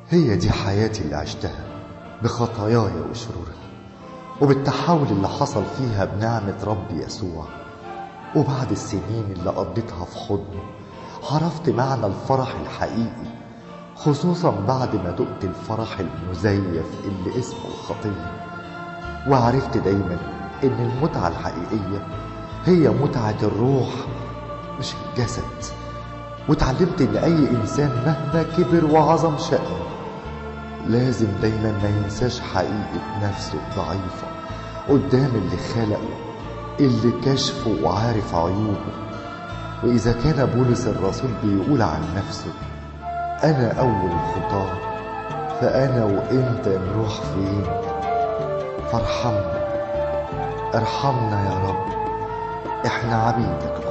هي دي حياتي اللي عشتها بخطاياي وشروري وبالتحول اللي حصل فيها بنعمة ربي يسوع وبعد السنين اللي قضيتها في حضنه عرفت معنى الفرح الحقيقي خصوصا بعد ما دقت الفرح المزيف اللي اسمه الخطية وعرفت دايما ان المتعة الحقيقية هي متعة الروح مش الجسد وتعلمت ان اي انسان مهما كبر وعظم شأنه لازم دايما ما ينساش حقيقة نفسه الضعيفة قدام اللي خلقه اللي كشفه وعارف عيوبه وإذا كان بولس الرسول بيقول عن نفسه أنا أول الخطاة فأنا وإنت نروح فين فارحمنا ارحمنا يا رب احنا عبيدك